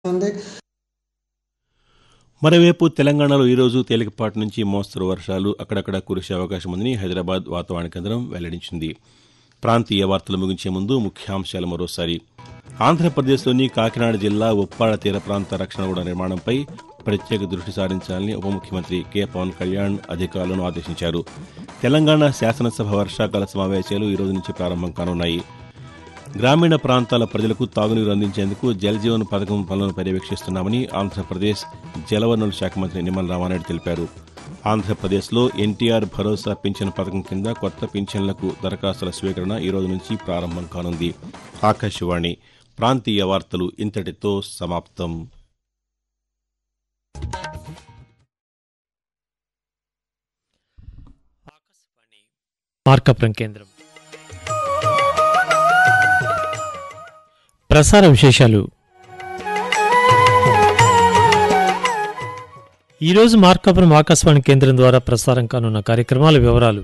ఉంది మరోవైపు తెలంగాణలో ఈరోజు తేలికపాటి నుంచి మోస్తరు వర్షాలు అక్కడక్కడ కురిసే అవకాశం ఉందని హైదరాబాద్ వాతావరణ కేంద్రం వెల్లడించింది ప్రాంతీయ వార్తలు ముగించే ముందు ముఖ్యాంశాలు మరోసారి ఆంధ్రప్రదేశ్లోని కాకినాడ జిల్లా ఉప్పాడ తీర ప్రాంత రక్షణ గోడ నిర్మాణంపై ప్రత్యేక దృష్టి సారించాలని ఉప ముఖ్యమంత్రి కె పవన్ కళ్యాణ్ అధికారులను ఆదేశించారు తెలంగాణ శాసనసభ వర్షాకాల సమావేశాలు ఈ రోజు నుంచి ప్రారంభం కానున్నాయి గ్రామీణ ప్రాంతాల ప్రజలకు తాగునీరు అందించేందుకు జల్ జీవన్ పథకం పనులను పర్యవేక్షిస్తున్నామని ఆంధ్రప్రదేశ్ జలవనరుల శాఖ మంత్రి నిమ్మల రామారెడ్డి తెలిపారు ఆంధ్రప్రదేశ్లో ఎన్టీఆర్ భరోసా పింఛన్ పథకం కింద కొత్త పింఛన్లకు దరఖాస్తుల స్వీకరణ ఈ రోజు నుంచి ప్రారంభం కానుంది ఆకాశవాణి ప్రాంతీయ వార్తలు ఇంతటితో సమాప్తం మార్కపురం కేంద్రం ప్రసార విశేషాలు ఈరోజు మార్కాపురం ఆకాశవాణి కేంద్రం ద్వారా ప్రసారం కానున్న కార్యక్రమాల వివరాలు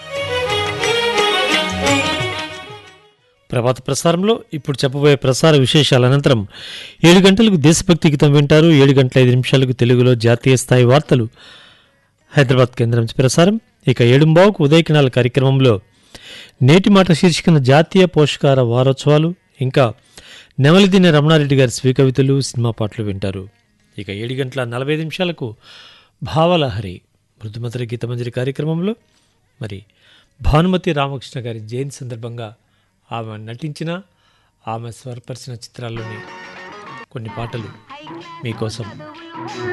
ప్రభాత ప్రసారంలో ఇప్పుడు చెప్పబోయే ప్రసార విశేషాల అనంతరం ఏడు గంటలకు దేశభక్తి గీతం వింటారు ఏడు గంటల ఐదు నిమిషాలకు తెలుగులో జాతీయ స్థాయి వార్తలు హైదరాబాద్ కేంద్రం నుంచి ప్రసారం ఇక ఏడుంబావుకు ఉదయకినాల కార్యక్రమంలో నేటి మాట శీర్షికన జాతీయ పోషకాహార వారోత్సవాలు ఇంకా నెమలిదిన రమణారెడ్డి గారి స్వీకవితలు సినిమా పాటలు వింటారు ఇక ఏడు గంటల నలభై ఐదు నిమిషాలకు భావలహరి మృదుమధుర గీతమంజరి కార్యక్రమంలో మరి భానుమతి రామకృష్ణ గారి జయంతి సందర్భంగా ఆమె నటించిన ఆమె స్వరపరిచిన చిత్రాల్లోని కొన్ని పాటలు మీకోసం